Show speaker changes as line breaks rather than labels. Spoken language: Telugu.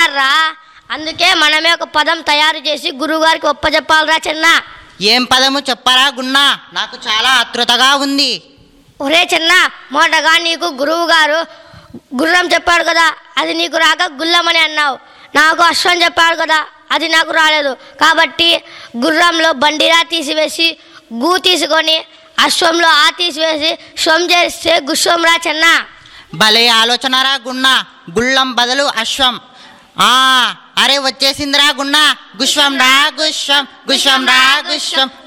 చెప్పారా అందుకే మనమే ఒక పదం తయారు చేసి గురువుగారికి ఒప్పజెప్పాలిరా చిన్న
ఏం పదము చెప్పరా గున్నా నాకు చాలా ఆతృతగా ఉంది
ఒరే చిన్న మొదటగా నీకు గురువు గారు గుర్రం చెప్పాడు కదా అది నీకు రాక గుల్లమని అన్నావు నాకు అశ్వం చెప్పాడు కదా అది నాకు రాలేదు కాబట్టి గుర్రంలో బండిరా తీసివేసి గు తీసుకొని అశ్వంలో ఆ తీసివేసి శ్వం చేస్తే గుశ్వం రా చిన్న
భలే ఆలోచనరా గున్నా గుళ్ళం బదులు అశ్వం ఆ అరే వచ్చేసిందిరా గున్నా గుశ్వం రా గుశ్వం గుశ్వం రా గుశ్వం